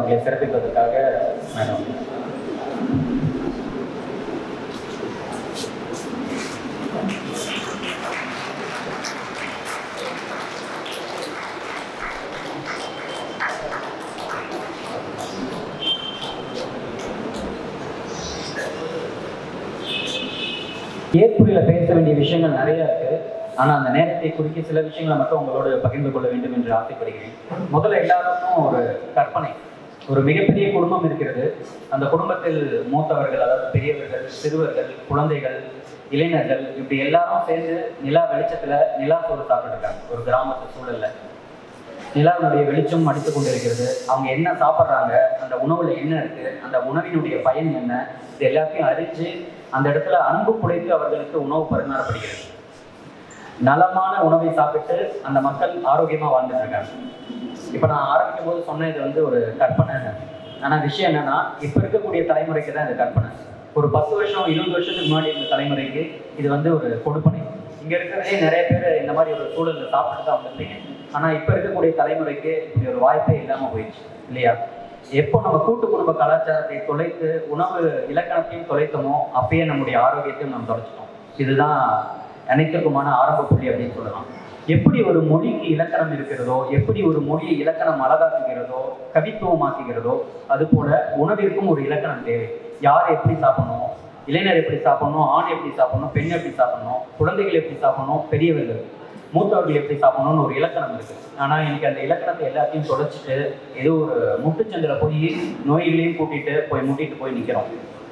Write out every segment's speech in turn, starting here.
அவர்களை சிறப்பிப்பதற்காக மேடம் ஏற்புரையில பேச வேண்டிய விஷயங்கள் நிறைய இருக்கு ஆனா அந்த நேரத்தை குறிக்க சில விஷயங்களை மட்டும் உங்களோடு பகிர்ந்து கொள்ள வேண்டும் என்று ஆசைப்படுகிறேன் முதல்ல எல்லாருக்கும் ஒரு கற்பனை ஒரு மிகப்பெரிய குடும்பம் இருக்கிறது அந்த குடும்பத்தில் மூத்தவர்கள் அதாவது பெரியவர்கள் சிறுவர்கள் குழந்தைகள் இளைஞர்கள் இப்படி எல்லாரும் சேர்ந்து நிலா வெளிச்சத்துல நிலா சோறு சாப்பிட்டு இருக்காங்க ஒரு கிராமத்து சூழல்ல நிலாவினுடைய வெளிச்சம் அடித்துக் கொண்டிருக்கிறது அவங்க என்ன சாப்பிட்றாங்க அந்த உணவுல என்ன இருக்கு அந்த உணவினுடைய பயன் என்ன இது எல்லாத்தையும் அறிஞ்சு அந்த இடத்துல அன்பு புடைத்து அவர்களுக்கு உணவு பரிமாறப்படுகிறது நலமான உணவை சாப்பிட்டு அந்த மக்கள் ஆரோக்கியமா வாழ்ந்துட்டு இருக்காங்க இப்ப நான் ஆரம்பிக்கும் போது சொன்ன இது வந்து ஒரு கற்பனை ஆனா விஷயம் என்னன்னா இப்ப இருக்கக்கூடிய தலைமுறைக்கு தான் இது கற்பனை ஒரு பத்து வருஷம் இருபது வருஷத்துக்கு முன்னாடி இருந்த தலைமுறைக்கு இது வந்து ஒரு கொடுப்பனை இங்க இருக்கிறதே நிறைய பேர் இந்த மாதிரி ஒரு சூழல்ல சாப்பிட்டு தான் வந்திருப்பீங்க ஆனா இப்ப இருக்கக்கூடிய தலைமுறைக்கு இப்படி ஒரு வாய்ப்பே இல்லாம போயிடுச்சு இல்லையா எப்போ நம்ம கூட்டு குடும்ப கலாச்சாரத்தை தொலைத்து உணவு இலக்கணத்தையும் தொலைத்தோமோ அப்பயே நம்முடைய ஆரோக்கியத்தையும் நம்ம தொலைச்சிட்டோம் இதுதான் அனைத்துக்குமான ஆரம்ப புள்ளி அப்படின்னு சொல்லலாம் எப்படி ஒரு மொழிக்கு இலக்கணம் இருக்கிறதோ எப்படி ஒரு மொழியை இலக்கணம் அழகாக்குகிறதோ கவித்துவமாக்குகிறதோ அது போல உணவிற்கும் ஒரு இலக்கணம் தேவை யார் எப்படி சாப்பிடணும் இளைஞர் எப்படி சாப்பிடணும் ஆண் எப்படி சாப்பிடணும் பெண் எப்படி சாப்பிடணும் குழந்தைகள் எப்படி சாப்பிடணும் பெரியவர்கள் மூத்தவர்கள் எப்படி சாப்பிடணும்னு ஒரு இலக்கணம் இருக்கு ஆனா இன்னைக்கு அந்த இலக்கணத்தை எல்லாத்தையும் தொலைச்சிட்டு ஏதோ ஒரு முட்டுச்சந்தில போய் நோய்களையும் கூட்டிட்டு போய் முட்டிட்டு போய் நிக்கிறோம்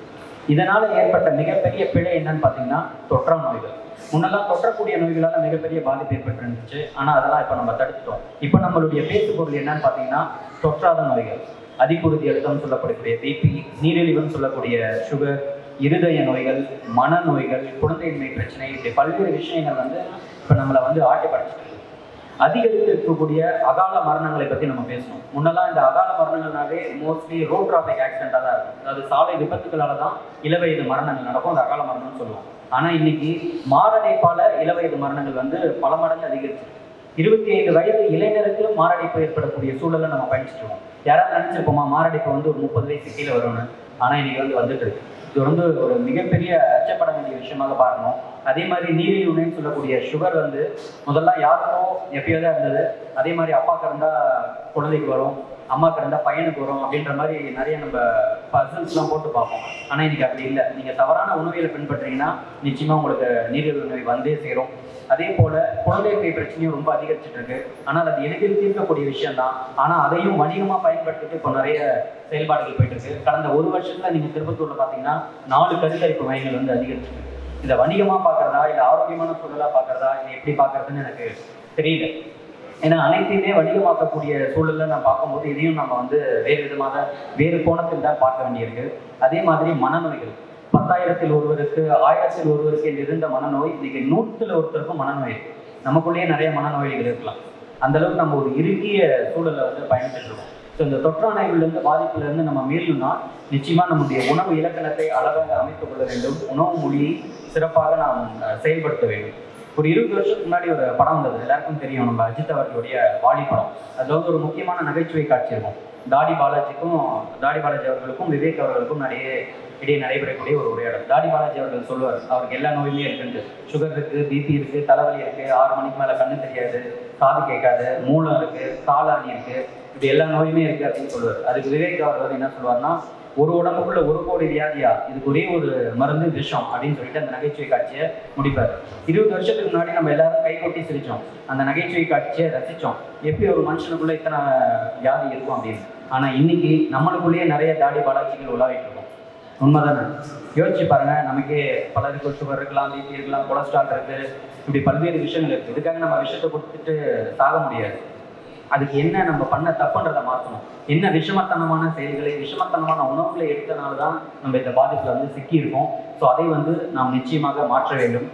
இதனால ஏற்பட்ட மிகப்பெரிய பிழை என்னன்னு பாத்தீங்கன்னா தொற்றா நோய்கள் முன்னெல்லாம் தொற்றக்கூடிய நோய்களால மிகப்பெரிய பாதிப்பு ஏற்பட்டு இருந்துச்சு ஆனா அதெல்லாம் இப்ப நம்ம தடுத்துட்டோம் இப்ப நம்மளுடைய பேசு பொருள் என்னன்னு பாத்தீங்கன்னா தொற்றாத நோய்கள் அதிகுருதி அழுத்தம் சொல்லப்படக்கூடிய பிபி நீரிழிவுன்னு சொல்லக்கூடிய சுகர் இருதய நோய்கள் மனநோய்கள் குழந்தையின்மை பிரச்சனை இப்படி பல்வேறு விஷயங்கள் வந்து இப்ப நம்மளை வந்து ஆட்டி படைச்சிட்டு இருக்கு. அதிகரித்து இருக்கக்கூடிய அகால மரணங்களை பத்தி நம்ம பேசணும் முன்னெல்லாம் இந்த அகால மரணங்கள்னாவே மோஸ்ட்லி ரோட் டிராபிக் ஆக்சிடென்ட்டாக தான் இருக்கும் அதாவது சாலை விபத்துகளால தான் இளவயது மரணங்கள் நடக்கும் அந்த அகால மரணம்னு சொல்லுவோம் ஆனா இன்னைக்கு மாரடைப்பால இளவயது மரணங்கள் வந்து பல மடங்கு அதிகரிச்சு இருபத்தி ஐந்து வயது இளைஞருக்கு மாரடைப்பு ஏற்படக்கூடிய சூழலை நம்ம பயணிச்சுட்டு இருக்கோம் யாராவது நினைச்சிருப்போமா மாரடைப்பு வந்து ஒரு முப்பது வயசு கீழே வரும்னு ஆனா இன்னைக்கு வந்து வந்துட்டு இருக்கு இது வந்து ஒரு மிகப்பெரிய அச்சப்பட வேண்டிய விஷயமாக பார்க்கணும் அதே மாதிரி நீரிழிவுன்னு சொல்லக்கூடிய சுகர் வந்து முதல்ல யாருக்கும் எப்பயோ தான் இருந்தது அதே மாதிரி அப்பாக்கு இருந்தா குழந்தைக்கு வரும் அம்மாக்கு இருந்தா பையனுக்கு வரும் அப்படின்ற மாதிரி நிறைய நம்ம பர்சன்ஸ்லாம் போட்டு பார்ப்போம் ஆனா இன்னைக்கு அப்படி இல்லை நீங்க தவறான உணவியலை பின்பற்றீங்கன்னா நிச்சயமா உங்களுக்கு நீரிழிவு நோய் வந்தே சேரும் அதே போல குழந்தைப்பை பிரச்சனையும் ரொம்ப அதிகரிச்சுட்டு இருக்கு ஆனால் அது எளிதில் தீர்க்கக்கூடிய விஷயம் தான் ஆனா அதையும் வணிகமா பயன்படுத்திட்டு இப்போ நிறைய செயல்பாடுகள் போயிட்டு இருக்கு கடந்த ஒரு வருஷத்துல நீங்க திருப்பத்தூர்ல பாத்தீங்கன்னா நாலு கருத்தரிப்பு மையங்கள் வந்து அதிகரிச்சிருக்கு இதை வணிகமா பாக்குறதா இல்ல ஆரோக்கியமான சூழலா பாக்குறதா இல்லை எப்படி பாக்குறதுன்னு எனக்கு தெரியல ஏன்னா அனைத்தையுமே வணிகமாக்கக்கூடிய சூழல்ல நான் பார்க்கும்போது இதையும் நம்ம வந்து வேறு விதமாக வேறு கோணத்தில் தான் பார்க்க வேண்டியிருக்கு அதே மாதிரி மனநோய்கள் பத்தாயிரத்தில் ஒருவருக்கு ஆயிரத்தில் ஒருவருக்கு என்று இருந்த மனநோய் இன்னைக்கு நூற்றுல ஒருத்தருக்கும் மனநோய் இருக்கு நமக்குள்ளேயே நிறைய மனநோய்கள் இருக்கலாம் அந்த அளவுக்கு நம்ம ஒரு இறுகிய சூழல்ல வந்து பயணிச்சுட்டு இருக்கோம் ஸோ இந்த தொற்றாணைகள்லேருந்து பாதிப்புலேருந்து நம்ம மீளணும்னா நிச்சயமா நம்முடைய உணவு இலக்கணத்தை அழகாக அமைத்துக் கொள்ள வேண்டும் உணவு மொழியை சிறப்பாக நாம் அஹ், செயல்படுத்த வேண்டும் ஒரு இருபது வருஷத்துக்கு முன்னாடி ஒரு படம் வந்தது எல்லாருக்கும் தெரியும் நம்ம அஜித் அவர்களுடைய வாலி படம் அதுல வந்து ஒரு முக்கியமான நகைச்சுவை காட்சி இருக்கும் தாடி பாலாஜிக்கும் தாடி பாலாஜி அவர்களுக்கும் விவேக் அவர்களுக்கும் நிறைய இடையே நடைபெறக்கூடிய ஒரு உரையாடல் தாடி பாலாஜி அவர்கள் சொல்லுவார் அவருக்கு எல்லா நோயுமே இருக்குன்ட்டு சுகர் இருக்கு பிபி இருக்கு தலைவலி இருக்கு ஆறு மணிக்கு மேல கண்ணு தெரியாது காது கேட்காது மூலம் இருக்கு காலாணி இருக்கு இப்படி எல்லா நோயுமே இருக்கு அப்படின்னு சொல்லுவார் அதுக்கு விவேக் அவர் வந்து என்ன சொல்லுவார்னா ஒரு உடம்புக்குள்ள ஒரு கோடி வியாதியா இதுக்கு ஒரே ஒரு மருந்து விஷம் அப்படின்னு சொல்லிட்டு அந்த நகைச்சுவை காட்சியை முடிப்பார் இருபது வருஷத்துக்கு முன்னாடி நம்ம எல்லாரும் கை கொட்டி சிரிச்சோம் அந்த நகைச்சுவை காட்சியை ரசிச்சோம் எப்படி ஒரு மனுஷனுக்குள்ள இத்தனை வியாதி இருக்கும் அப்படின்னு ஆனா இன்னைக்கு நம்மளுக்குள்ளேயே நிறைய தாடி பாலாஜிகள் உலாவிட்டு இருக்கோம் உண்மைதானே யோசிச்சு பாருங்க நமக்கே பலருக்கு சுகர் இருக்கலாம் பிபி இருக்கலாம் கொலஸ்ட்ரால் இருக்கு இப்படி பல்வேறு விஷயங்கள் இருக்கு இதுக்காக நம்ம விஷயத்தை கொடுத்துட்டு சாக முடியாது அதுக்கு என்ன நம்ம பண்ண தப்புன்றதை மாற்றணும் என்ன விஷமத்தனமான செயல்களை விஷமத்தனமான உணவுகளை எடுத்தனால தான் நம்ம இந்த பாதிப்புல வந்து சிக்கியிருக்கோம் ஸோ அதை வந்து நாம் நிச்சயமாக மாற்ற வேண்டும்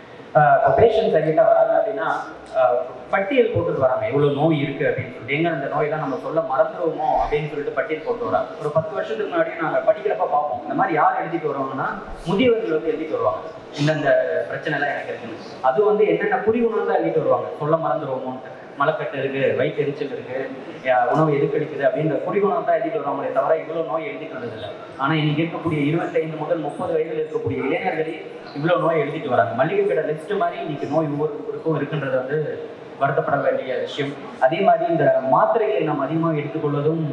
பேஷண்ட்ஸ் என்கிட்ட வராங்க அப்படின்னா ஆஹ் பட்டியல் போட்டுட்டு வராங்க எவ்வளோ நோய் இருக்கு அப்படின்னு சொல்லிட்டு எங்க அந்த நோயெல்லாம் நம்ம சொல்ல மறந்துடுவோமோ அப்படின்னு சொல்லிட்டு பட்டியல் போட்டு வராங்க ஒரு பத்து வருஷத்துக்கு முன்னாடி நாங்கள் படிக்கிறப்ப பார்ப்போம் இந்த மாதிரி யார் எழுதிட்டு வருவாங்கன்னா முதியவர்கள் வந்து எழுதிட்டு வருவாங்க இந்தந்த பிரச்சனை எல்லாம் எனக்கு இருக்குன்னு அது வந்து என்னென்ன புரி உணர்ந்து எழுதிட்டு வருவாங்க சொல்ல மறந்துடுவோமோன்ட்டு மலக்கட்டு இருக்கு வயிற்று எரிச்சல் இருக்கு யா- உணவு எதுக்கடிக்குது அப்படின்ற குறிகுணம் தான் எழுதிட்டு வராங்களே தவிர இவ்வளோ நோய் எழுதிட்டு வந்ததில்லை ஆனால் இன்னைக்கு இருக்கக்கூடிய இருபத்தைந்து முதல் முப்பது வயதில் இருக்கக்கூடிய இளைஞர்களே இவ்வளோ நோய் எழுதிட்டு வராங்க மல்லிகை கடை லிஸ்ட் மாதிரி இன்னைக்கு நோய் ஒவ்வொருத்தருக்கும் இருக்குன்றது வந்து வருத்தப்பட வேண்டிய விஷயம் அதே மாதிரி இந்த மாத்திரைகளை நாம் அதிகமாக எடுத்துக்கொள்வதும்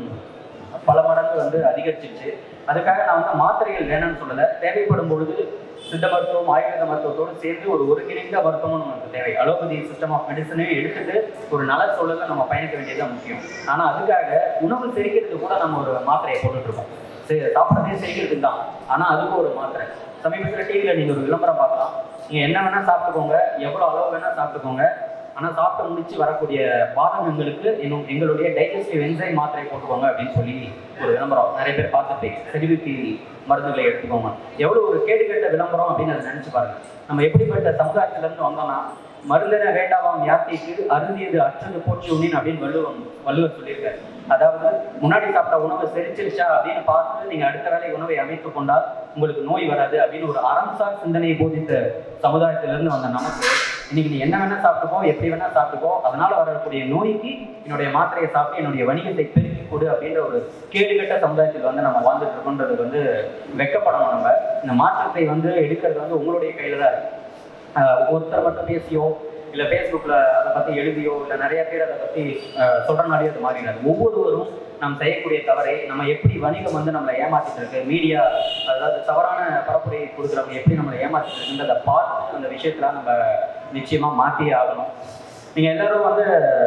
பல மடங்கு வந்து அதிகரிச்சிருச்சு அதுக்காக நான் வந்து மாத்திரைகள் வேணும்னு சொல்லலை தேவைப்படும் பொழுது சித்த மருத்துவம் ஆயுர்வேத மருத்துவத்தோடு சேர்ந்து ஒரு ஒருங்கிணைந்த மருத்துவமும் நமக்கு தேவை அலோபதி சிஸ்டம் ஆஃப் மெடிசனையும் எடுத்துட்டு ஒரு நல சூழலில் நம்ம பயணிக்க வேண்டியது தான் முக்கியம் ஆனால் அதுக்காக உணவு செரிக்கிறதுக்கு கூட நம்ம ஒரு மாத்திரையை போட்டுட்டு இருக்கோம் சரி சாப்பிட்றதே செரிக்கிறதுக்கு தான் ஆனால் அதுக்கு ஒரு மாத்திரை சமீபத்தில் டிவியில் நீங்கள் ஒரு விளம்பரம் பார்க்கலாம் நீங்கள் என்ன வேணால் சாப்பிட்டுக்கோங்க எவ்வளோ அளவு வேணால் சாப்பிட்டுக்கோங்க ஆனால் சாப்பிட்டு முடிச்சு வரக்கூடிய பாதகங்களுக்கு இன்னும் எங்களுடைய டைஜஸ்டிவ் என்சைம் மாத்திரை போட்டுக்கோங்க அப்படின்னு சொல்லி ஒரு விளம்பரம் நிறைய பேர் பார்த்துருப்பீங்க செறிவுக்கு மருந்துகளை எடுத்துக்கோங்க எவ்வளோ ஒரு கேடுகெட்ட விளம்பரம் அப்படின்னு அதை நினச்சி பாருங்க நம்ம எப்படிப்பட்ட சமுதாயத்திலேருந்து வந்தோம்னா மருந்தென வேண்டாவாம் யாத்திக்கு அருந்தியது அற்றது போச்சு உண்ணின் அப்படின்னு வள்ளுவம் வள்ளுவர் சொல்லியிருக்காரு அதாவது முன்னாடி சாப்பிட்ட உணவு செரிச்சிருச்சா அப்படின்னு பார்த்து நீங்க அடுத்த வேளை உணவை அமைத்துக் கொண்டால் உங்களுக்கு நோய் வராது அப்படின்னு ஒரு அறம்சார் சிந்தனையை போதித்த சமுதாயத்திலிருந்து வந்த நமக்கு இன்னைக்கு நீ என்ன வேணா சாப்பிட்டுக்கோ எப்படி வேணா சாப்பிட்டுக்கோ அதனால வரக்கூடிய நோய்க்கு என்னுடைய மாத்திரையை சாப்பிட்டு என்னுடைய வணிகத்தை பெருக்கி கொடு அப்படின்ற ஒரு கேடுகட்ட சமுதாயத்தில் வந்து நம்ம வாழ்ந்துட்டு இருக்கோன்றது வந்து வெக்கப்படணும் நம்ம இந்த மாற்றத்தை வந்து எடுக்கிறது வந்து உங்களுடைய கையில தான் இருக்கு ஆஹ் ஒருத்தர் மட்டும் பேசியோ இல்லை ஃபேஸ்புக்கில் அதை பற்றி எழுதியோ இல்லை நிறைய பேர் அதை பற்றி சொல்கிறனாலே அது மாறினார் ஒவ்வொருவரும் நாம் செய்யக்கூடிய தவறை நம்ம எப்படி வணிகம் வந்து நம்மளை ஏமாத்திட்டு இருக்கு மீடியா அதாவது தவறான பரப்புரையை கொடுக்குறவங்க எப்படி நம்மளை ஏமாத்திட்டு இருக்குன்றதை பார்த்து அந்த விஷயத்தில் நம்ம நிச்சயமாக மாற்றியே ஆகணும் நீங்கள் எல்லாரும் வந்து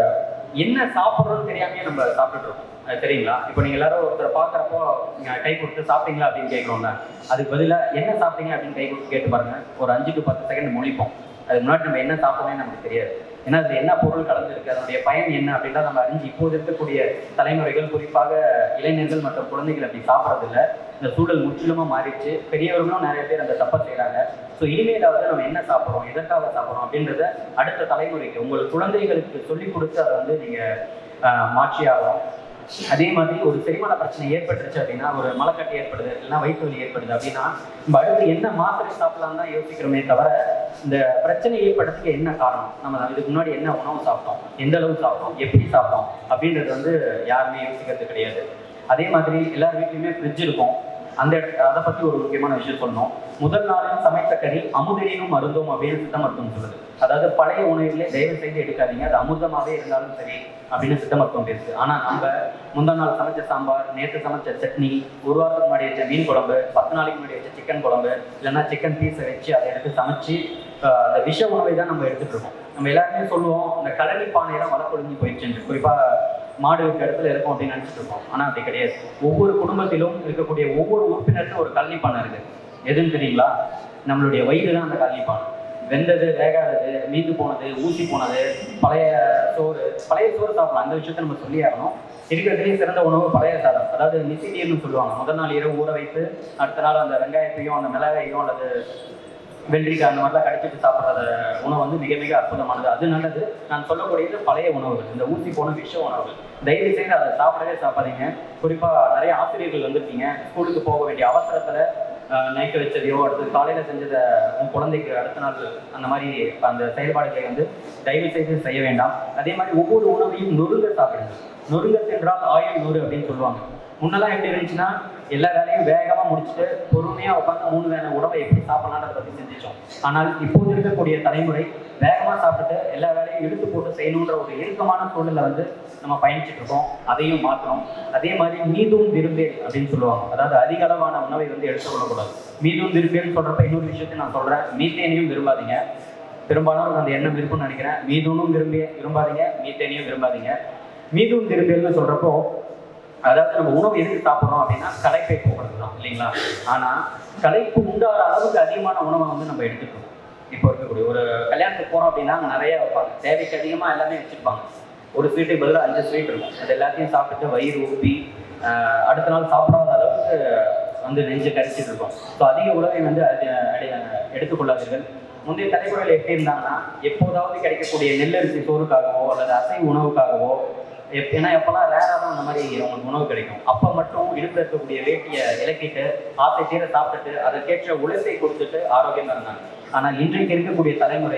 என்ன சாப்பிட்றோன்னு தெரியாமையே நம்ம சாப்பிட்டுட்டு இருக்கோம் அது தெரியுங்களா இப்போ நீங்கள் எல்லாரும் ஒருத்தர் பார்க்குறப்போ நீங்கள் கை கொடுத்து சாப்பிட்டீங்களா அப்படின்னு கேட்குறோம்ல அதுக்கு பதிலாக என்ன சாப்பிட்டீங்க அப்படின்னு கை கொடுத்து கேட்டு பாருங்க ஒரு அஞ்சு டு பத்து செகண்ட் முழிப்போம் அதுக்கு முன்னாடி நம்ம என்ன சாப்பிட்றோம்னு நமக்கு தெரியாது ஏன்னா அது என்ன பொருள் கலந்துருக்கு அதனுடைய பயன் என்ன அப்படின்றத நம்ம அறிஞ்சு இப்போது இருக்கக்கூடிய தலைமுறைகள் குறிப்பாக இளைஞர்கள் மற்றும் குழந்தைகள் அப்படி சாப்பிட்றதில்ல இந்த சூழல் முற்றிலுமா மாறிடுச்சு பெரியவர்களும் நிறைய பேர் அந்த தப்பை செய்கிறாங்க ஸோ இனிமேலாவது நம்ம என்ன சாப்பிட்றோம் எதற்காக சாப்பிட்றோம் அப்படின்றத அடுத்த தலைமுறைக்கு உங்கள் குழந்தைகளுக்கு சொல்லிக் கொடுத்து அதை வந்து நீங்கள் மாற்றி ஆகணும் அதே மாதிரி ஒரு செரிமான பிரச்சனை ஏற்பட்டுருச்சு அப்படின்னா ஒரு மலக்கட்டு ஏற்படுது இல்லைன்னா வயிற்று வலி ஏற்படுது அப்படின்னா நம்ம அடுத்து என்ன மாத்திரை சாப்பிடலாம் தான் யோசிக்கிறோமே தவிர இந்த பிரச்சனை ஏற்படுறதுக்கு என்ன காரணம் நம்ம இதுக்கு முன்னாடி என்ன உணவு சாப்பிட்டோம் எந்த அளவு சாப்பிட்டோம் எப்படி சாப்பிட்டோம் அப்படின்றது வந்து யாருமே யோசிக்கிறது கிடையாது அதே மாதிரி எல்லார் வீட்லையுமே ஃப்ரிட்ஜ் இருக்கும் அந்த இடத்து அதை பற்றி ஒரு முக்கியமான விஷயம் சொல்லணும் முதல் நாளில் சமைத்த கறி அமுதனினும் மருந்தும் அப்படின்னு சித்த மருத்துவம் சொல்லுது அதாவது பழைய உணவுகளே தயவு செய்து எடுக்காதீங்க அது அமிர்தமாகவே இருந்தாலும் சரி அப்படின்னு சித்த மருத்துவம் பேசுது ஆனால் நம்ம முந்தா நாள் சமைச்ச சாம்பார் நேற்று சமைச்ச சட்னி ஒரு வாரத்துக்கு முன்னாடி வச்ச மீன் குழம்பு பத்து நாளைக்கு முன்னாடி வச்ச சிக்கன் குழம்பு இல்லைன்னா சிக்கன் பீஸை வச்சு அதை எடுத்து சமைச்சு ஆஹ் அந்த விஷ உணவை தான் நம்ம எடுத்துட்டு இருக்கோம் நம்ம எல்லாருமே சொல்லுவோம் இந்த கலனி பானை தான் வளர்க்கொழிஞ்சு போயிடுச்சு குறிப்பாக மாடு இருக்க இடத்துல இருக்கும் அப்படின்னு நினச்சிட்டு இருக்கோம் ஆனால் அப்படி கிடையாது ஒவ்வொரு குடும்பத்திலும் இருக்கக்கூடிய ஒவ்வொரு உறுப்பினருக்கும் ஒரு கல்வி பானை இருக்கு எதுன்னு தெரியுங்களா நம்மளுடைய வயிறு தான் அந்த கல்வி பானை வெந்தது வேகாதது மீந்து போனது ஊசி போனது பழைய சோறு பழைய சோறு சாப்பிடலாம் அந்த விஷயத்த நம்ம சொல்லி ஆகணும் இருக்கிறதுலேயே சிறந்த உணவு பழைய சாதம் அதாவது நிசிநீர்னு சொல்லுவாங்க முதல் நாள் இரவு ஊற வைத்து அடுத்த நாள் அந்த வெங்காயத்தையும் அந்த மிளகாயையும் அல்லது வெள்ளரிக்காய் அந்த மாதிரிலாம் கடிச்சிட்டு சாப்பிட்ற உணவு வந்து மிக மிக அற்புதமானது அது நல்லது நான் சொல்லக்கூடியது பழைய உணவுகள் இந்த ஊசி போன விஷ உணவுகள் தயவு செய்து அதை சாப்பிடவே சாப்பிடாதீங்க குறிப்பாக நிறைய ஆசிரியர்கள் வந்திருக்கீங்க ஸ்கூலுக்கு போக வேண்டிய அவசரத்தில் நைட்டு வச்சதையோ அடுத்து காலையில் செஞ்சதை உன் குழந்தைக்கு அடுத்த நாள் அந்த மாதிரி அந்த செயல்பாடுகளை வந்து தயவு செய்து செய்ய வேண்டாம் அதே மாதிரி ஒவ்வொரு உணவையும் நொறுங்க சாப்பிடுங்க நொறுங்க தின்றால் ஆயுள் நூறு அப்படின்னு சொல்லுவாங்க முன்னெல்லாம் எப்படி இருந்துச்சுன்னா எல்லா வேலையும் வேகமாக முடிச்சுட்டு பொறுமையாக உட்காந்து மூணு வேலை உணவை எப்படி சாப்பிடலான்றத பற்றி சிந்திச்சோம் ஆனால் இப்போது இருக்கக்கூடிய தலைமுறை வேகமாக சாப்பிட்டு எல்லா வேலையும் இழுத்து போட்டு செய்யணுன்ற ஒரு இறுக்கமான சூழலில் வந்து நம்ம பயணிச்சுட்டு இருக்கோம் அதையும் மாற்றணும் அதே மாதிரி மீதும் விரும்பேல் அப்படின்னு சொல்லுவாங்க அதாவது அதிக அளவான உணவை வந்து எடுத்துக்கொள்ளக்கூடாது மீதும் விரும்பேல்னு சொல்கிறப்ப இன்னொரு விஷயத்தையும் நான் சொல்கிறேன் மீத்தேனையும் விரும்பாதீங்க பெரும்பாலும் அந்த எண்ணம் இருக்கும்னு நினைக்கிறேன் மீதுனும் விரும்பி விரும்பாதீங்க மீத்தேனையும் விரும்பாதீங்க மீதும் விரும்பேல்னு சொல்கிறப்போ அதாவது நம்ம உணவு எதுக்கு சாப்பிட்றோம் அப்படின்னா களைப்பை போகிறது தான் இல்லைங்களா ஆனால் களைப்பு உண்டாகிற அளவுக்கு அதிகமான உணவை வந்து நம்ம எடுத்துக்கணும் இப்போ இருக்கக்கூடிய ஒரு கல்யாணத்துக்கு போகிறோம் அப்படின்னா அங்கே நிறைய வைப்பாங்க தேவைக்கு அதிகமாக எல்லாமே வச்சுருப்பாங்க ஒரு ஸ்வீட்டுக்கு பதிலாக அஞ்சு ஸ்வீட் இருக்கும் அது எல்லாத்தையும் சாப்பிட்டு வயிறு ஊப்பி ஆஹ் அடுத்த நாள் சாப்பிடாத அளவுக்கு வந்து நெஞ்சு கரிச்சிட்டு இருக்கும் ஸோ அதிக உணவை வந்து அது அடி- எடுத்துக்கொள்ளாதீர்கள் முந்தைய தலைமுறையில் எப்படி இருந்தாங்கன்னா எப்போதாவது கிடைக்கக்கூடிய நெல்லரிசி சோறுக்காகவோ அல்லது அசைவ உணவுக்காகவோ எப் ஏன்னா எப்போல்லாம் ரேராக தான் அந்த மாதிரி அவங்களுக்கு உணவு கிடைக்கும் அப்போ மட்டும் இடுப்பில் இருக்கக்கூடிய வேட்டியை இலக்கிட்டு ஆசை தீர சாப்பிட்டுட்டு அதற்கேற்ற உழைப்பை கொடுத்துட்டு ஆரோக்கியமாக இருந்தாங்க ஆனால் இன்றைக்கு இருக்கக்கூடிய தலைமுறை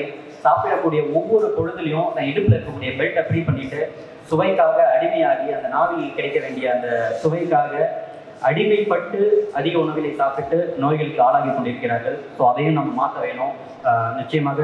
சாப்பிடக்கூடிய ஒவ்வொரு பொழுதுலையும் தன் இடுப்புல இருக்கக்கூடிய பெல்ட்டை ஃப்ரீ பண்ணிட்டு சுவைக்காக அடிமையாகி அந்த நாவில் கிடைக்க வேண்டிய அந்த சுவைக்காக அடிமைப்பட்டு அதிக உணவுகளை சாப்பிட்டு நோய்களுக்கு ஆளாகி கொண்டிருக்கிறார்கள் ஸோ அதையும் நம்ம மாற்ற வேணும் ஆஹ் நிச்சயமாக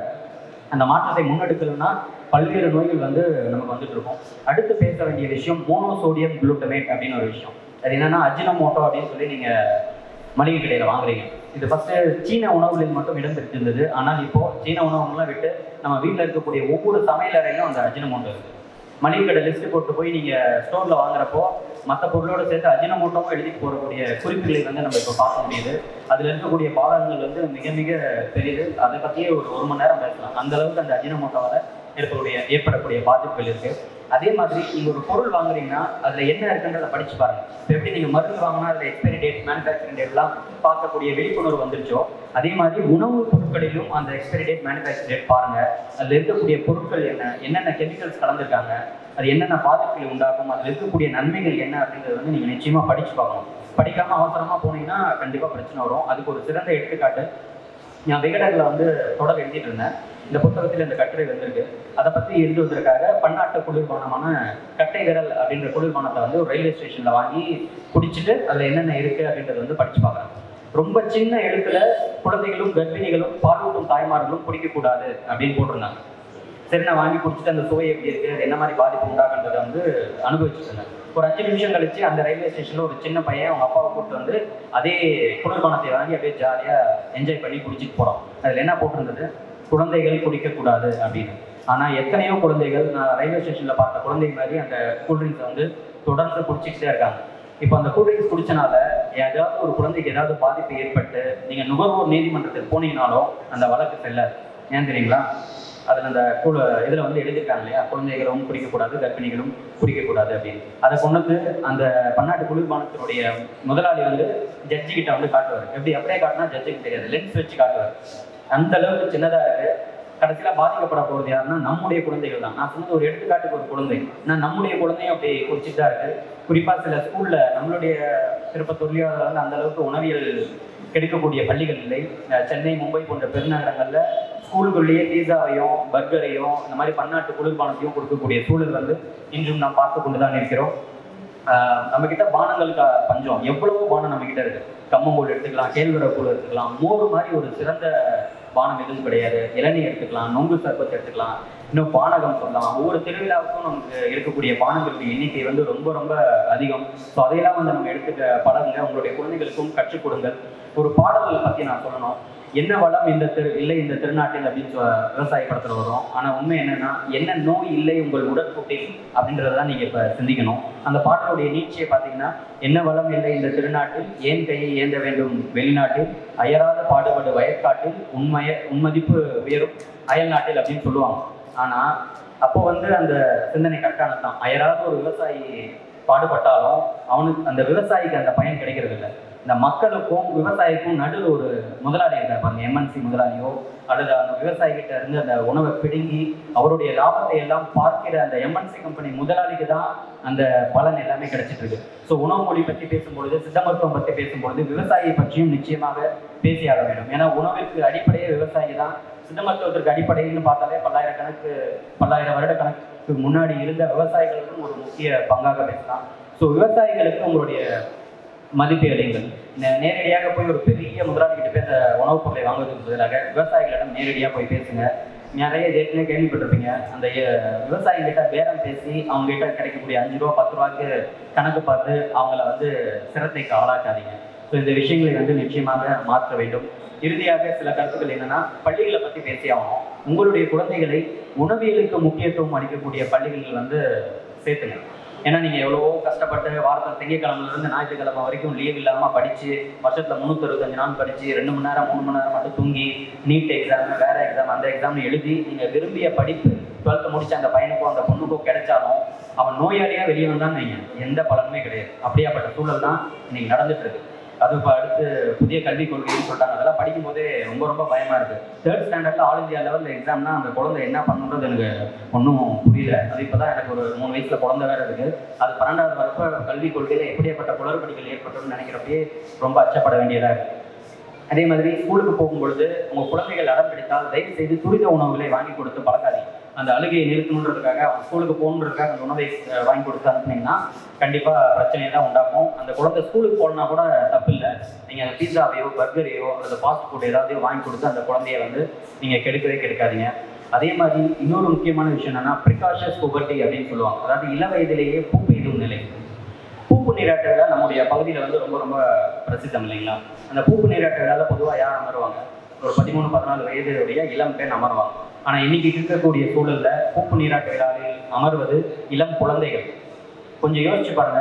அந்த மாற்றத்தை முன்னெடுக்கணும்னா பல்வேறு நோய்கள் வந்து நமக்கு வந்துட்டு இருக்கும் அடுத்து பேச வேண்டிய விஷயம் மோனோசோடியம் குளூட்டமேட் அப்படின்னு ஒரு விஷயம் அது என்னன்னா அஜினமோட்டோ அப்படின்னு சொல்லி நீங்க மளிகை கடையில் வாங்குறீங்க இது ஃபர்ஸ்ட் சீன உணவுகளில் மட்டும் இடம் பெற்றிருந்தது ஆனால் இப்போ சீன உணவுகள்லாம் விட்டு நம்ம வீட்டில் இருக்கக்கூடிய ஒவ்வொரு சமையல் அறையிலும் அந்த அஜினமோட்டோ இருக்கு மளிகை கடை லிஸ்ட் போட்டு போய் நீங்க ஸ்டோர்ல வாங்குறப்போ மற்ற பொருளோட சேர்த்து அஜினமோட்டோவும் எழுதிட்டு போகக்கூடிய குறிப்புகளை வந்து நம்ம இப்போ பார்க்க முடியுது அதுல இருக்கக்கூடிய பாதகங்கள் வந்து மிக மிக பெரியது அதை பத்தியே ஒரு ஒரு மணி நேரம் பேசலாம் அந்த அளவுக்கு அந்த அஜினமோட்டோவால ஏற்படக்கூடிய ஏற்படக்கூடிய பாதிப்புகள் இருக்கு அதே மாதிரி நீங்க ஒரு பொருள் வாங்குறீங்கன்னா அதுல என்ன இருக்குன்றதை படிச்சு பாருங்க இப்ப எப்படி நீங்க மருந்து வாங்கினா அதுல எக்ஸ்பைரி டேட் மேனுஃபேக்சரிங் டேட்லாம் பார்க்கக்கூடிய விழிப்புணர்வு வந்துருச்சோ அதே மாதிரி உணவு பொருட்களிலும் அந்த எக்ஸ்பைரி டேட் மேனுஃபேக்சர் டேட் பாருங்க அதுல இருக்கக்கூடிய பொருட்கள் என்ன என்னென்ன கெமிக்கல்ஸ் கலந்துருக்காங்க அது என்னென்ன பாதிப்புகளை உண்டாக்கும் அதுல இருக்கக்கூடிய நன்மைகள் என்ன அப்படிங்கிறது வந்து நீங்க நிச்சயமா படிச்சு பார்க்கணும் படிக்காம அவசரமா போனீங்கன்னா கண்டிப்பா பிரச்சனை வரும் அதுக்கு ஒரு சிறந்த எடுத்துக்காட்டு நான் விகடனில் வந்து தொடர் எழுதிட்டு இருந்தேன் இந்த புத்தகத்தில் இந்த கட்டுரை வந்திருக்கு அதை பற்றி எழுதுவதற்காக பன்னாட்டு குளிர்பானமான கட்டை விரல் அப்படின்ற குளிர்பானத்தை வந்து ஒரு ரயில்வே ஸ்டேஷனில் வாங்கி குடிச்சிட்டு அதில் என்னென்ன இருக்குது அப்படின்றத வந்து படிச்சு பார்க்குறேன் ரொம்ப சின்ன எழுத்துல குழந்தைகளும் கர்ப்பிணிகளும் பாலூட்டும் தாய்மார்களும் குடிக்கக்கூடாது அப்படின்னு போட்டிருந்தாங்க சரி நான் வாங்கி குடிச்சிட்டு அந்த சுவை எப்படி இருக்கு அது என்ன மாதிரி பாதிப்பு உண்டாக்குன்றதை வந்து அனுபவிச்சுட்டு இருந்தேன் ஒரு அஞ்சு நிமிஷம் கழிச்சு அந்த ரயில்வே ஸ்டேஷன்ல ஒரு சின்ன பையன் அவங்க அப்பாவை கூப்பிட்டு வந்து அதே குளிர்பானத்தை வாங்கி அப்படியே ஜாலியா என்ஜாய் பண்ணி குடிச்சிட்டு போறோம் அதுல என்ன போட்டிருந்தது குழந்தைகள் குடிக்கக்கூடாது அப்படின்னு ஆனா எத்தனையோ குழந்தைகள் நான் ரயில்வே ஸ்டேஷன்ல பார்த்த குழந்தை மாதிரி அந்த கூல்ட்ரிங்க்ஸ் வந்து தொடர்ந்து குடிச்சிக்கிட்டே இருக்காங்க இப்போ அந்த கூல்ட்ரிங்க்ஸ் குடிச்சனால ஏதாவது ஒரு குழந்தைக்கு ஏதாவது பாதிப்பு ஏற்பட்டு நீங்க நுகர்வோர் நீதிமன்றத்துக்கு போனீங்கனாலும் அந்த வழக்கு செல்லாது ஏன் தெரியுங்களா அதில் அந்த குழு இதில் வந்து எழுதியிருக்காங்க இல்லையா குழந்தைகளும் குடிக்கக்கூடாது கர்ப்பிணிகளும் குடிக்கக்கூடாது அப்படின்னு அதை கொண்டு அந்த பன்னாட்டு குளிர்பானத்தினுடைய முதலாளி வந்து ஜட்ஜி கிட்ட வந்து காட்டுவார் எப்படி அப்படியே காட்டினா ஜட்ஜுக்கு தெரியாது லென்ஸ் வச்சு காட்டுவார் அந்த அளவுக்கு சின்னதாக இருக்கு கடைசியில பாதிக்கப்பட போறது யாருன்னா நம்முடைய குழந்தைகள் தான் நான் சொன்னது ஒரு எடுத்துக்காட்டுக்கு ஒரு குழந்தை நான் நம்முடைய குழந்தையும் அப்படி குடிச்சிட்டு தான் இருக்கு குறிப்பா சில ஸ்கூல்ல நம்மளுடைய திருப்பத்தூர்லயோ அதுல வந்து அந்த அளவுக்கு உணவியல் கிடைக்கக்கூடிய பள்ளிகள் இல்லை அஹ் சென்னை மும்பை போன்ற பெருநகரங்கள்ல ஸ்கூலுக்குள்ளேயே பீஸாவையும் பர்கரையும் இந்த மாதிரி பன்னாட்டு குளிர்பானத்தையும் கொடுக்கக்கூடிய சூழல் வந்து இன்றும் நாம் பார்த்து கொண்டு தான் இருக்கிறோம் ஆஹ் நம்ம கிட்ட பானங்களுக்கு பஞ்சம் எவ்வளவோ பானம் நம்ம கிட்ட இருக்கு கம்மங்கூழ் எடுத்துக்கலாம் கேழ்வரக்கூழ் எடுத்துக்கலாம் மோர் மாதிரி ஒரு சிறந்த பானம் எதுவும் கிடையாது இளநீ எடுத்துக்கலாம் நொங்கு சர்பத் எடுத்துக்கலாம் இன்னும் பானகம் சொல்லலாம் ஒவ்வொரு திருவிழாவுக்கும் நமக்கு இருக்கக்கூடிய பானங்களுடைய எண்ணிக்கை வந்து ரொம்ப ரொம்ப அதிகம் ஸோ அதையெல்லாம் வந்து நம்ம எடுத்துக்க பழகுங்க உங்களுடைய குழந்தைகளுக்கும் கற்றுக் கொடுங்கள் ஒரு பாடல்களை பற்றி நான் சொல்லணும் என்ன வளம் இந்த திரு இல்லை இந்த திருநாட்டில் அப்படின்னு சொ விவசாய படத்தில் வரும் ஆனால் உண்மை என்னன்னா என்ன நோய் இல்லை உங்கள் உடற்கூட்டில் அப்படின்றத தான் நீங்கள் இப்போ சிந்திக்கணும் அந்த பாடலுடைய நீட்சியை பார்த்தீங்கன்னா என்ன வளம் இல்லை இந்த திருநாட்டில் ஏன் கையை ஏந்த வேண்டும் வெளிநாட்டில் அயராத பாடுபடு வயற்காட்டில் உண்மைய உண்மதிப்பு உயரும் அயல் நாட்டில் அப்படின்னு சொல்லுவாங்க ஆனால் அப்போ வந்து அந்த சிந்தனை கரெக்டானது தான் அயராத ஒரு விவசாயி பாடுபட்டாலும் அவனுக்கு அந்த விவசாயிக்கு அந்த பயன் கிடைக்கிறது இல்லை இந்த மக்களுக்கும் விவசாயிக்கும் நடுவில் ஒரு முதலாளி இருக்கார் பாருங்க எம்என்சி முதலாளியோ அல்லது அந்த விவசாயி கிட்ட இருந்து அந்த உணவை பிடுங்கி அவருடைய லாபத்தை எல்லாம் பார்க்கிற அந்த எம்என்சி கம்பெனி முதலாளிக்கு தான் அந்த பலன் எல்லாமே கிடைச்சிட்டு இருக்கு ஸோ உணவு மொழி பற்றி பேசும்பொழுது சித்த மருத்துவம் பற்றி பேசும்பொழுது விவசாயியை பற்றியும் நிச்சயமாக பேசியாக வேண்டும் ஏன்னா உணவிற்கு அடிப்படையே விவசாயி தான் சித்த மருத்துவத்திற்கு அடிப்படைன்னு பார்த்தாலே பல்லாயிரக்கணக்கு பல்லாயிரம் வருட கணக்கு முன்னாடி இருந்த விவசாயிகளுக்கும் ஒரு முக்கிய பங்காக பேசலாம் ஸோ விவசாயிகளுக்கு உங்களுடைய மதிப்பை அடையுங்கள் நே- நேரடியாக போய் ஒரு பெரிய முதலாளி கிட்ட போய் அந்த உணவுப் பொருளை வாங்குவதற்கு பதிலாக விவசாயிகளிடம் நேரடியாக போய் பேசுங்க நிறைய ஏற்கனவே கேள்விப்பட்டிருப்பீங்க அந்த அஹ், விவசாயிங்கிட்ட பேரம் பேசி அவங்க கிட்ட கிடைக்கக்கூடிய அஞ்சு ரூபா பத்து ரூபாய்க்கு கணக்கு பார்த்து அவங்கள வந்து சிரத்தைக்கு ஆளாக்காதீங்க ஸோ இந்த விஷயங்களை வந்து நிச்சயமாக மாற்ற வேண்டும் இறுதியாக சில கருத்துக்கள் என்னன்னா பள்ளிகளை பத்தி பேசி ஆகணும் உங்களுடைய குழந்தைகளை உணவியலுக்கு முக்கியத்துவம் அளிக்கக்கூடிய பள்ளிகளில் வந்து சேர்த்துங்க ஏன்னா நீங்க எவ்வளவோ கஷ்டப்பட்டு வாரத்தில் திங்கக்கிழமைல இருந்து ஞாயிற்றுக்கிழமை வரைக்கும் லீவ் இல்லாம படிச்சு வருஷத்துல முந்நூற்றி அறுபத்தஞ்சு நாள் படிச்சு ரெண்டு மணி நேரம் மூணு மணி நேரம் மட்டும் தூங்கி நீட் எக்ஸாம் வேற எக்ஸாம் அந்த எக்ஸாம்னு எழுதி நீங்க விரும்பிய படிப்பு டுவெல்த்து முடிச்ச அந்த பையனுக்கோ அந்த பொண்ணுக்கோ கிடைச்சாலும் அவன் நோயாளியா வெளியே வந்தான்னு வைங்க எந்த பலனுமே கிடையாது அப்படியாப்பட்ட சூழல் தான் இன்னைக்கு நடந்துட்டு இருக்கு அது இப்போ அடுத்து புதிய கல்விக் கொள்கைன்னு சொல்லிட்டாங்க அதெல்லாம் படிக்கும் போதே ரொம்ப ரொம்ப பயமா இருக்கு தேர்ட் ஸ்டாண்டர்ட்ல ஆல் இந்தியா லெவலில் எக்ஸாம்னா அந்த குழந்தை என்ன பண்ணுன்றது எனக்கு ஒன்றும் புரியல அது இப்போதான் எனக்கு ஒரு மூணு வயசுல குழந்தை வேற இருக்கு அது பன்னெண்டாவது வரப்ப கல்விக் கொள்கையில எப்படியாப்பட்ட குளறுபடிகள் ஏற்பட்டோம்னு நினைக்கிறப்பயே ரொம்ப அச்சப்பட வேண்டியதா இருக்கு அதே மாதிரி ஸ்கூலுக்கு போகும்பொழுது உங்கள் குழந்தைகள் அடம் பிடித்தால் தயவு செய்து துரித உணவுகளை வாங்கி கொடுத்து பழக்காதீங்க அந்த அழுகையை நிறுத்தணுன்றதுக்காக அவங்க ஸ்கூலுக்கு போகணுன்றதுக்காக அந்த உணவை அஹ், வாங்கி கொடுத்து அனுப்புனீங்கன்னா கண்டிப்பாக பிரச்சனையை தான் உண்டாகும் அந்த குழந்தை ஸ்கூலுக்கு போகலனா கூட தப்பு இல்லை நீங்கள் அந்த பீஸாவையோ பர்கரையோ அல்லது ஃபாஸ்ட் ஃபுட் ஏதாவது வாங்கி கொடுத்து அந்த குழந்தைய வந்து நீங்கள் கெடுக்கவே கெடுக்காதீங்க அதே மாதிரி இன்னொரு முக்கியமான விஷயம் என்னன்னா ப்ரிகாஷஸ் புபர்ட்டி அப்படின்னு சொல்லுவாங்க அதாவது இள வயதிலேயே பூ பெய்தும் நிலை பூப்பு நீராட்டு விழா நம்முடைய பகுதியில் வந்து ரொம்ப ரொம்ப பிரசித்தம் இல்லைங்களா அந்த பூப்பு நீராட்டு விழாவில் பொதுவாக யார் அமருவாங்க ஒரு பதிமூணு பதினாலு வயதுடைய இளம் பெண் அமருவாங்க ஆனால் இன்னைக்கு இருக்கக்கூடிய சூழல்ல பூப்பு நீராட்டு விழாவில் அமர்வது இளம் குழந்தைகள் கொஞ்சம் யோசிச்சு பாருங்க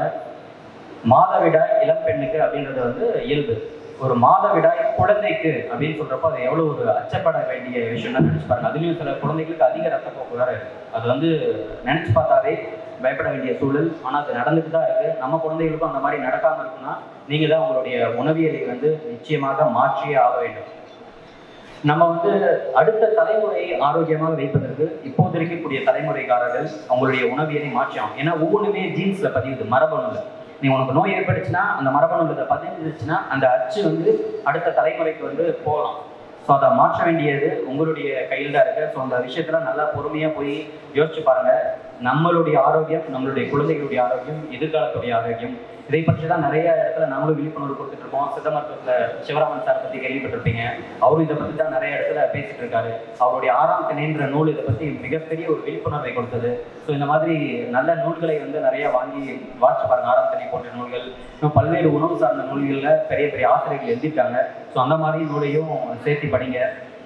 மாதவிடாய் இளம் பெண்ணுக்கு அப்படின்றது வந்து இயல்பு ஒரு மாதவிடாய் குழந்தைக்கு அப்படின்னு சொல்றப்போ அது எவ்வளவு ஒரு அச்சப்பட வேண்டிய விஷயம் நினைச்சு பாருங்க அதுலயும் சில குழந்தைகளுக்கு அதிக ரத்தப்போக்கு வேற இருக்கு அது வந்து நினைச்சு பார்த்தாவே பயப்பட வேண்டிய சூழல் ஆனா அது நடந்துட்டு தான் இருக்கு நம்ம குழந்தைகளுக்கும் அந்த மாதிரி நடக்காம இருக்குன்னா நீங்க தான் உங்களுடைய உணவியலை வந்து நிச்சயமாக மாற்றியே ஆக வேண்டும் நம்ம வந்து அடுத்த தலைமுறையை ஆரோக்கியமாக வைப்பதற்கு இப்போது இருக்கக்கூடிய தலைமுறைக்காரர்கள் அவங்களுடைய உணவியலை மாற்றணும் ஏன்னா ஒவ்வொன்றுமே ஜீன்ஸ்ல பதியுது மரபணுல நீ உனக்கு நோய் ஏற்பட்டுச்சுன்னா அந்த மரபணுல பதிஞ்சிருச்சுன்னா அந்த அச்சு வந்து அடுத்த தலைமுறைக்கு வந்து போகலாம் ஸோ அதை மாற்ற வேண்டியது உங்களுடைய கையில் தான் இருக்கு ஸோ அந்த விஷயத்துல நல்லா பொறுமையா போய் யோசிச்சு பாருங்க நம்மளுடைய ஆரோக்கியம் நம்மளுடைய குழந்தைகளுடைய ஆரோக்கியம் எதிர்காலத்துடைய ஆரோக்கியம் இதை பற்றி தான் நிறைய இடத்துல நாங்களும் விழிப்புணர்வு கொடுத்துட்டு இருக்கோம் சித்த மருத்துவத்தில் சிவராமன் சார் பற்றி கேள்விப்பட்டிருப்பீங்க அவரும் இதை பற்றி தான் நிறைய இடத்துல பேசிட்டு இருக்காரு அவருடைய ஆறாம் திணைன்ற நூல் இதை பற்றி மிகப்பெரிய ஒரு விழிப்புணர்வை கொடுத்தது ஸோ இந்த மாதிரி நல்ல நூல்களை வந்து நிறைய வாங்கி வாட்சி பாருங்க ஆறாம் திணை போன்ற நூல்கள் இன்னும் பல்வேறு உணவு சார்ந்த நூல்களில் பெரிய பெரிய ஆசிரியர்கள் எழுதியிருக்காங்க ஸோ அந்த மாதிரி நூலையும் சேர்த்து படிங்க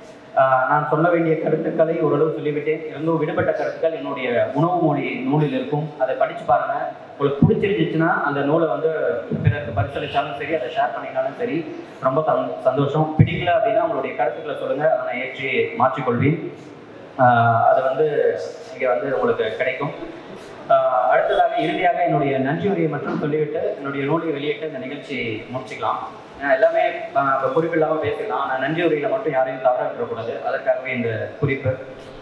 ஆஹ் நான் சொல்ல வேண்டிய கருத்துக்களை ஓரளவு சொல்லிவிட்டேன் இருந்தும் விடுபட்ட கருத்துக்கள் என்னுடைய உணவு மொழி நூலில் இருக்கும் அதை படிச்சு பாருங்க உங்களுக்கு பிடிச்சிருந்துச்சுன்னா அந்த நூலை வந்து பிறருக்கு பரிசளிச்சாலும் சரி அதை ஷேர் பண்ணினாலும் சரி ரொம்ப சந்- சந்தோஷம் பிடிக்கல அப்படின்னா உங்களுடைய கருத்துக்களை சொல்லுங்க அதை நான் ஏற்றி மாற்றிக்கொள்வேன் ஆஹ் அது வந்து இங்கே வந்து உங்களுக்கு கிடைக்கும் ஆஹ் அடுத்ததாக இறுதியாக என்னுடைய நன்றியுரையை மட்டும் சொல்லிவிட்டு என்னுடைய நூலை வெளியிட்டு இந்த நிகழ்ச்சி முடிச்சுக்கலாம் ஏன்னா எல்லாமே ஆஹ் இப்ப குறிப்பு இல்லாமல் பேசிக்கலாம் ஆனால் நன்றி உரையில மட்டும் யாரையும் தவற விட்டுறக்கூடாது அதற்காகவே இந்த குறிப்பு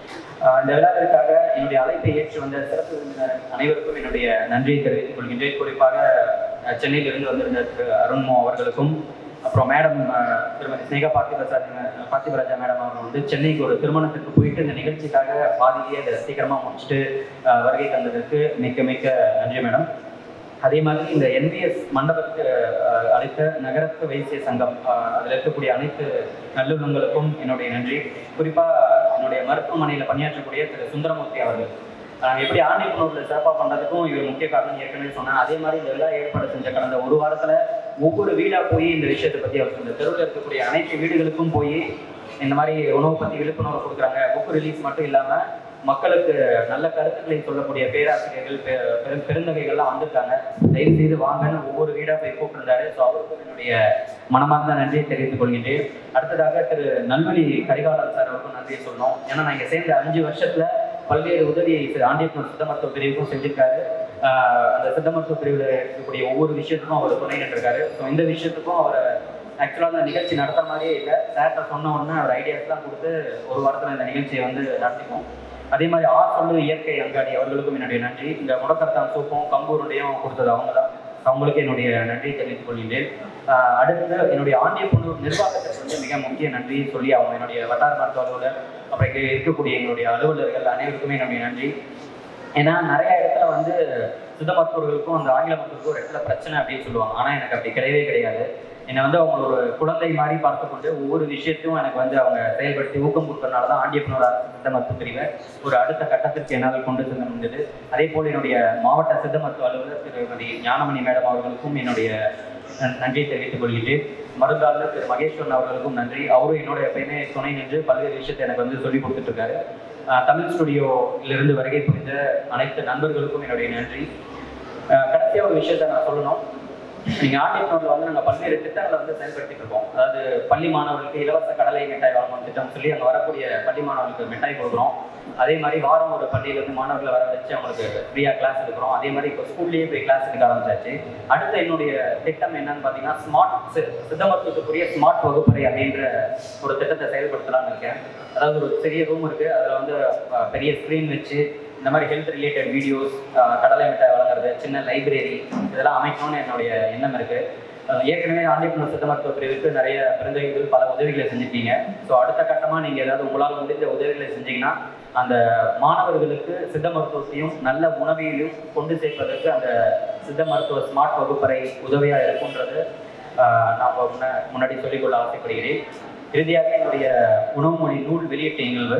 ஆஹ் இந்த விழாவிற்காக என்னுடைய அழைப்பை ஏற்று வந்த சிறப்பு விருந்தினர் அனைவருக்கும் என்னுடைய நன்றியை தெரிவித்துக் கொள்கின்றேன் குறிப்பாக அஹ் சென்னையிலிருந்து வந்திருந்த திரு அருண்மோ அவர்களுக்கும் அப்புறம் மேடம் அஹ், திருமதி ஸ்னேகா பார்த்திபராஜா பார்த்திபராஜா மேடம் அவங்க வந்து சென்னைக்கு ஒரு திருமணத்துக்கு போயிட்டு இந்த நிகழ்ச்சிக்காக பாதியிலேயே அதை சீக்கிரமாக முடிச்சுட்டு அஹ், வருகை தந்ததற்கு மிக்க மிக்க நன்றி மேடம் அதே மாதிரி இந்த என்பிஎஸ் மண்டபத்துக்கு அஹ், அழைத்த நகரத்து வைசிய சங்கம் அஹ், அதில் இருக்கக்கூடிய அனைத்து நல்லுள்ளங்களுக்கும் என்னுடைய நன்றி குறிப்பாக என்னுடைய மருத்துவமனையில் பணியாற்றக்கூடிய திரு சுந்தரமூர்த்தி அவர்கள் நாங்கள் எப்படி ஆண்டிப்புணர்வில் சிறப்பாக பண்ணுறதுக்கும் இவர் முக்கிய காரணம் ஏற்கனவே சொன்னேன் அதே மாதிரி இந்த விழா ஏற்பாடு செஞ்ச கடந்த ஒரு வாரத்தில் ஒவ்வொரு வீடாக போய் இந்த விஷயத்தை பற்றி அவர் இந்த தெருவில் இருக்கக்கூடிய அனைத்து வீடுகளுக்கும் போய் இந்த மாதிரி உணவு பற்றி விழிப்புணர்வு கொடுக்குறாங்க புக் ரிலீஸ் மட்டும் இல்லாமல் மக்களுக்கு நல்ல கருத்துக்களை சொல்லக்கூடிய பேராசிரியர்கள் பெ- பெரு பெருந்தகைகள்லாம் வந்திருக்காங்க தயவு செய்து வாங்கன்னு ஒவ்வொரு வீடாக போய் கூப்பிட்டுருந்தாரு ஸோ அவருக்கும் என்னுடைய மனமார்ந்த நன்றியை தெரிவித்துக் கொள்கின்றேன் அடுத்ததாக திரு நல்வழி கரிகாலன் சார் அவருக்கும் நன்றியை சொல்லணும் ஏன்னா நான் இங்கே சேர்ந்த அஞ்சு வருஷத்துல பல்வேறு உதவியை திரு ஆண்டியப்பன் சித்த மருத்துவ பிரிவுக்கும் செஞ்சிருக்காரு ஆஹ் அந்த சித்த மருத்துவ பிரிவில் இருக்கக்கூடிய ஒவ்வொரு விஷயத்துக்கும் அவர் துணை நின்றுருக்காரு ஸோ இந்த விஷயத்துக்கும் அவர் ஆக்சுவலாக அந்த நிகழ்ச்சி நடத்துற மாதிரியே இல்லை சார்கிட்ட சொன்ன உடனே அவர் ஐடியாஸ்லாம் கொடுத்து ஒரு வாரத்தில் இந்த நிகழ்ச்சியை வந்து நடத்திப்போம் அதே மாதிரி ஆர் சொல்லு இயற்கை அங்காடி அவர்களுக்கும் என்னுடைய நன்றி இந்த முடக்கத்தான் சூப்பும் கம்பூருடையும் கொடுத்தது அவங்க தான் அவங்களுக்கு என்னுடைய நன்றி தெரிவித்துக் கொள்கின்றேன் ஆஹ் அடுத்து என்னுடைய ஆண்டிய பொண்ணு நிர்வாகத்திற்கு வந்து மிக முக்கிய நன்றி சொல்லி அவங்க என்னுடைய வட்டார மருத்துவ அலுவலர் அப்புறம் இங்கே இருக்கக்கூடிய எங்களுடைய அலுவலர்கள் அனைவருக்குமே என்னுடைய நன்றி ஏன்னா நிறைய இடத்துல வந்து சித்த மருத்துவர்களுக்கும் அந்த ஆங்கில மருத்துவருக்கும் ஒரு இடத்துல பிரச்சனை அப்படின்னு சொல்லுவாங்க ஆனால் எனக்கு அப்படி கிடையவே கிடையாது என்னை வந்து அவங்க ஒரு குழந்தை மாதிரி பார்த்துக்கொண்டு ஒவ்வொரு விஷயத்தையும் எனக்கு வந்து அவங்க செயல்படுத்தி ஊக்கம் கொடுக்கறனால தான் ஆண்டியப்பனோட அரசு சித்த மருத்துவ பிரிவை ஒரு அடுத்த கட்டத்திற்கு என்னால் கொண்டு செல்ல முடிந்தது அதே போல் என்னுடைய மாவட்ட சித்த மருத்துவ அலுவலர் திருமதி ஞானமணி மேடம் அவர்களுக்கும் என்னுடைய நன்- நன்றியை தெரிவித்துக் கொள்கிறேன் மருந்தாளர் திரு மகேஸ்வரன் அவர்களுக்கும் நன்றி அவரும் என்னோட எப்பயுமே துணை நின்று பல்வேறு விஷயத்தை எனக்கு வந்து சொல்லி கொடுத்துட்டு இருக்காரு ஆஹ் தமிழ் ஸ்டுடியோவிலிருந்து வருகை புரிந்த அனைத்து நண்பர்களுக்கும் என்னுடைய நன்றி ஆஹ் கடைசியா ஒரு விஷயத்தை நான் சொல்லணும் நீங்க ஆண்டியப்பனூர்ல வந்து நாங்க பல்வேறு திட்டங்களை வந்து செயல்படுத்திட்டு இருக்கோம் அதாவது பள்ளி மாணவர்களுக்கு இலவச கடலை மிட்டாய் வழங்கும் திட்டம் சொல்லி அங்க வரக்கூடிய பள்ளி மாணவர்களுக்கு மிட்டாய் கொடுக்குறோம் அதே மாதிரி வாரம் ஒரு பள்ளியில இருந்து மாணவர்களை வர வச்சு அவங்களுக்கு ஃப்ரீயா கிளாஸ் எடுக்கிறோம் அதே மாதிரி இப்போ ஸ்கூல்லயே போய் கிளாஸ் எடுக்க ஆரம்பிச்சாச்சு அடுத்த என்னுடைய திட்டம் என்னன்னு பாத்தீங்கன்னா ஸ்மார்ட் சித்த மருத்துவத்துக்குரிய ஸ்மார்ட் வகுப்பறை அப்படின்ற ஒரு திட்டத்தை செயல்படுத்தலாம்னு இருக்கேன் அதாவது ஒரு சிறிய ரூம் இருக்கு அதுல வந்து அஹ், பெரிய ஸ்க்ரீன் வச்சு இந்த மாதிரி ஹெல்த் ரிலேட்டட் வீடியோஸ் கடலை மிட்டாய் வழங்குறது சின்ன லைப்ரரி இதெல்லாம் அமைக்கணும்னு என்னுடைய எண்ணம் இருக்கு அஹ் ஏற்கனவே ஆண்டிபுரம் சித்த மருத்துவ பிரிவுக்கு நிறைய பிறந்தகைகள் பல உதவிகளை செஞ்சிருக்கீங்க ஸோ அடுத்த கட்டமாக நீங்கள் ஏதாவது உங்களால் முடிஞ்ச உதவிகளை செஞ்சீங்கன்னா அந்த மாணவர்களுக்கு சித்த மருத்துவத்தையும் நல்ல உணவையும் கொண்டு சேர்ப்பதற்கு அந்த சித்த மருத்துவ ஸ்மார்ட் வகுப்பறை உதவியாக இருக்குன்றது ஆஹ் நான் உங்க முன்ன முன்னாடி சொல்லிக்கொள்ள ஆசைப்படுகிறேன் இறுதியாக என்னுடைய உணவு மொழி நூல் வெளியிட்ட நிகழ்வு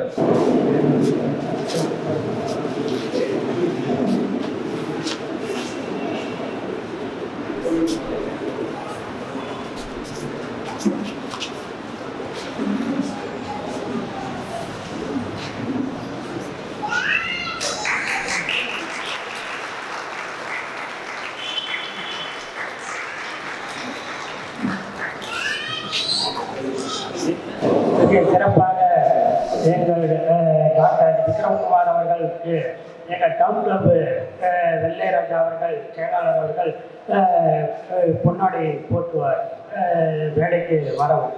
மிக சிறப்பாக எங்கள் அஹ், டாக்டர் விக்ரம்குமார் அவர்களுக்கு எங்கள் டவுன் கிளப் வெள்ளையராஜா அவர்கள் செயலாளர் அவர்கள் அஹ், அஹ், பொன்னாடை போட்டுவார் அஹ், வேலைக்கு வரவும்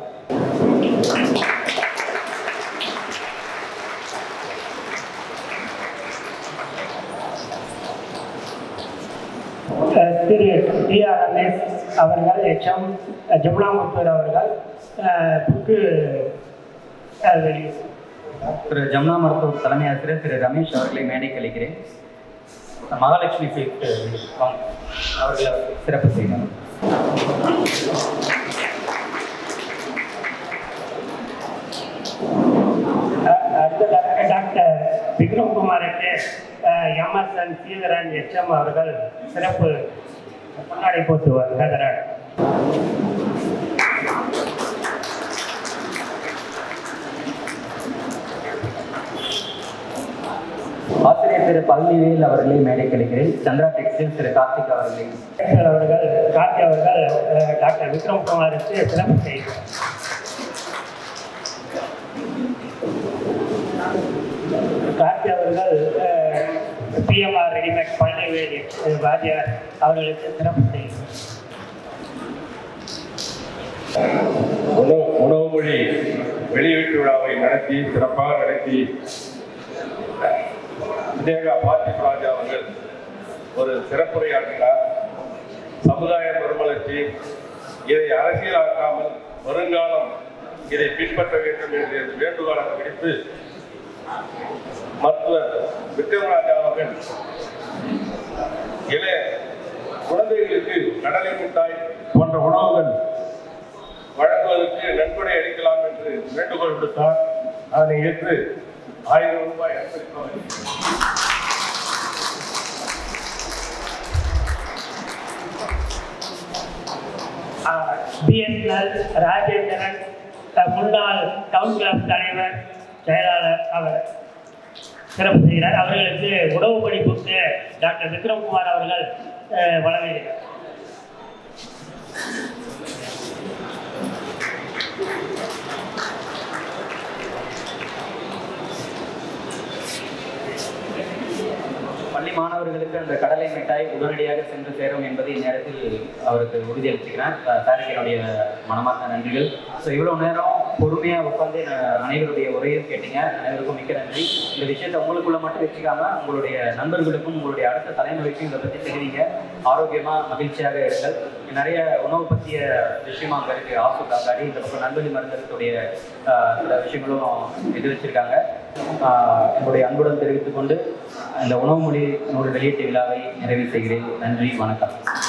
அஹ், திரு டிஆர் ரமேஷ் அவர்கள் எச்எம் ஜமுனாமுத்தூர் அவர்கள் அஹ், புக்கு அஹ், வெளியிட்டு திரு ஜமுனா மருத்துவ தலைமை ஆசிரியர் திரு ரமேஷ் அவர்களை மேடைக்கு அளிக்கிறேன் மகாலட்சுமி சீட் வாங்க அவர்களை சிறப்பு செய்யணும் அடுத்ததாக டாக்டர் விக்ரம்குமாருக்கு எம்எஸ்என் சீதரன் எச்எம் அவர்கள் சிறப்பு முன்னாடி போட்டு வருகிறார் ஆசிரியர் திரு பழனிவேல் அவர்களை மேடைக்கு அளிக்கிறேன் சந்திரா டெக்ஸ்டைல்ஸ் திரு கார்த்திக் அவர்களை அவர்கள் கார்த்தி அவர்கள் அஹ், டாக்டர் விக்ரம்குமாருக்கு சிறப்பு செய்கிறார் கார்த்தி அவர்கள் பிஎம்ஆர் ரெடிமேட் பழனிவேலி வாத்தியார் அவர்களுக்கு சிறப்பு செய்கிறார் உணவு உணவு மொழி வெளியீட்டு விழாவை நடத்தி சிறப்பாக நடத்தி விஜயகா பார்த்திப் ராஜா அவர்கள் ஒரு சிறப்புரையாற்றினார் சமுதாய மறுமலர்ச்சி இதை அரசியலாக்காமல் வருங்காலம் இதை பின்பற்ற வேண்டும் என்று வேண்டுகோளாக விடுத்து மருத்துவர் விக்ரமராஜா அவர்கள் இளைய குழந்தைகளுக்கு கடலை மிட்டாய் போன்ற உணவுகள் வழங்குவதற்கு நன்கொடை அளிக்கலாம் என்று வேண்டுகோள் விடுத்தார் அதனை ஏற்று ஆயிரம் ரூபாய் அர்ப்பணித்தவர் பிஎஸ்எல் ராஜேந்திரன் அஹ், முன்னாள் டவுன் கிளப் தலைவர் செயலாளர் அவர் சிறப்பு செய்கிறார் அவர்களுக்கு உணவு படிப்புக்கு டாக்டர் விக்ரம்குமார் அவர்கள் அஹ், வழங்குகிறார் பள்ளி மாணவர்களுக்கு அந்த கடலை மிட்டாய் உடனடியாக சென்று சேரும் என்பதை இந்நேரத்தில் அவருக்கு உறுதியளிச்சுக்கிறேன் அஹ் சாருக்கு என்னுடைய மனமார்ந்த நன்றிகள் ஸோ இவ்வளோ நேரம் பொறுமையாக உட்காந்து நான் அனைவருடைய உரையும் கேட்டீங்க அனைவருக்கும் மிக்க நன்றி இந்த விஷயத்தை உங்களுக்குள்ள மட்டும் வச்சுக்காம உங்களுடைய நண்பர்களுக்கும் உங்களுடைய அடுத்த தலைமுறைக்கும் இதை பற்றி தெரிவிங்க ஆரோக்கியமாக மகிழ்ச்சியாக இருங்கள் நிறைய உணவு பற்றிய விஷயமா அங்கே இருக்கு ஆசு காக்காடி இந்த பக்கம் நண்பலி மருந்தகத்துடைய அஹ், சில விஷயங்களும் இது வச்சிருக்காங்க ஆஹ், என்னுடைய அன்புடன் தெரிவித்துக் கொண்டு இந்த உணவு மொழி நூல் வெளியீட்டு விழாவை நிறைவு செய்கிறேன் நன்றி வணக்கம்